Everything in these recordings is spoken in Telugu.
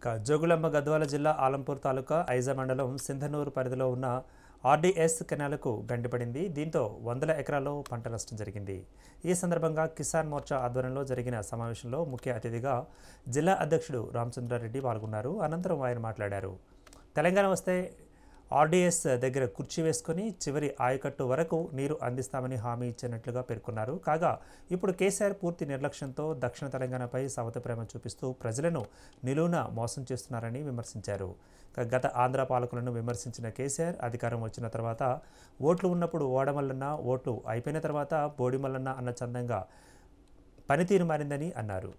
జోగులాంబ గద్వాల జిల్లా ఆలంపూర్ తాలూకా ఐజా మండలం సింధనూరు పరిధిలో ఉన్న ఆర్డీఎస్ కెనాలకు గండిపడింది దీంతో వందల ఎకరాల్లో పంట నష్టం జరిగింది ఈ సందర్భంగా కిసాన్ మోర్చా ఆధ్వర్యంలో జరిగిన సమావేశంలో ముఖ్య అతిథిగా జిల్లా అధ్యక్షుడు రామచంద్రారెడ్డి పాల్గొన్నారు అనంతరం ఆయన మాట్లాడారు తెలంగాణ వస్తే ఆర్డీఎస్ దగ్గర కుర్చీ వేసుకొని చివరి ఆయకట్టు వరకు నీరు అందిస్తామని హామీ ఇచ్చినట్లుగా పేర్కొన్నారు కాగా ఇప్పుడు కేసీఆర్ పూర్తి నిర్లక్ష్యంతో దక్షిణ తెలంగాణపై సవత ప్రేమ చూపిస్తూ ప్రజలను నిలువున మోసం చేస్తున్నారని విమర్శించారు ఇక గత ఆంధ్ర పాలకులను విమర్శించిన కేసీఆర్ అధికారం వచ్చిన తర్వాత ఓట్లు ఉన్నప్పుడు ఓడమల్లన్న ఓట్లు అయిపోయిన తర్వాత బోడిమల్లన్న అన్న చందంగా పనితీరు మారిందని అన్నారు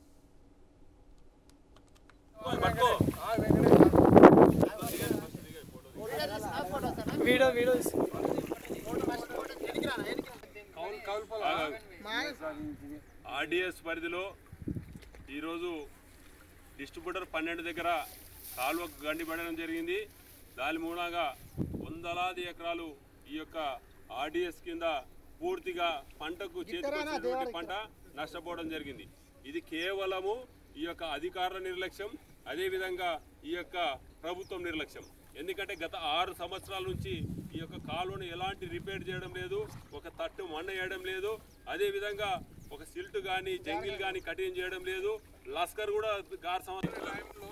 వీడియో వీడియో ఆర్డిఎస్ పరిధిలో ఈరోజు డిస్ట్రిబ్యూటర్ పన్నెండు దగ్గర కాలువకు గండి పడడం జరిగింది దాని మూలంగా వందలాది ఎకరాలు ఈ యొక్క ఆర్డిఎస్ కింద పూర్తిగా పంటకు చేతికొచ్చినటువంటి పంట నష్టపోవడం జరిగింది ఇది కేవలము ఈ యొక్క అధికారుల నిర్లక్ష్యం అదేవిధంగా ఈ యొక్క ప్రభుత్వం నిర్లక్ష్యం ఎందుకంటే గత ఆరు సంవత్సరాల నుంచి ఈ యొక్క కాలువను ఎలాంటి రిపేర్ చేయడం లేదు ఒక తట్టు మన్న వేయడం లేదు అదేవిధంగా ఒక సిల్ట్ కానీ జంగిల్ కానీ కటింగ్ చేయడం లేదు లస్కర్ కూడా ఆరు సంవత్సరాలు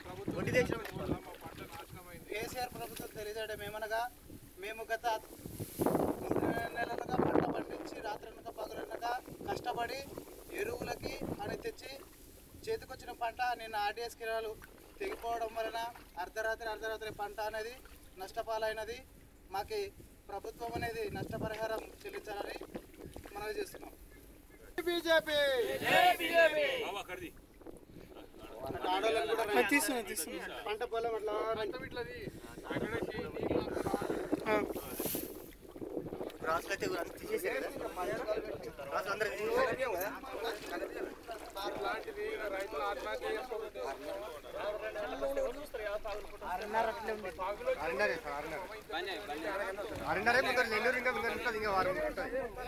కేసీఆర్ ప్రభుత్వం తెలియజేయడం ఏమనగా మేము గత మూడు నెలలుగా పంట పండించి రాత్రనక పగలనక కష్టపడి ఎరువులకి అని తెచ్చి చేతికొచ్చిన పంట నిన్న ఆర్డీఎస్ కిరాలు తెగిపోవడం వలన అర్ధరాత్రి అర్ధరాత్రి పంట అనేది నష్టపాలైనది మాకు ప్రభుత్వం అనేది నష్టపరిహారం చెల్లించాలని మనవి చేస్తున్నాం బీజేపీ బాబా అక్కడిది తీస్తున్నా తీస్తున్నా పంట పొలం అట్లా ఆరున్నరే కొందరు నెల్లూరు ఇంకా కొందరు ఉంటుంది ఇంకా వారం ఉంటుంది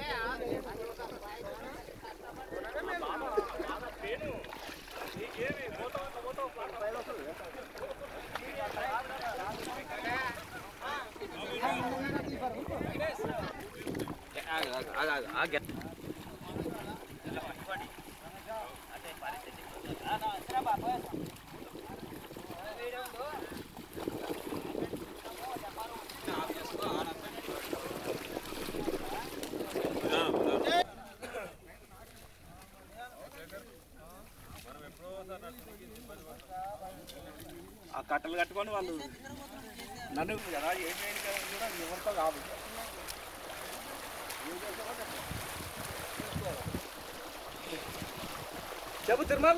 ఆ కట్టలు కట్టుకొని వాళ్ళు నన్ను కదా ఏం చేయని కూడా ఎవరితో కాదు చెప్పు తిరుమల్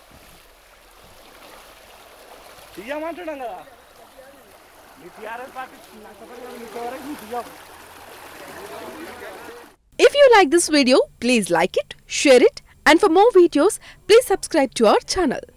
తీయమంటున్నాం కదా మీ టీఆర్ఎస్ పార్టీ నష్టపడి మీకు ఎవరైనా తీయం If you like this video, please like it, share it, and for more videos, please subscribe to our channel.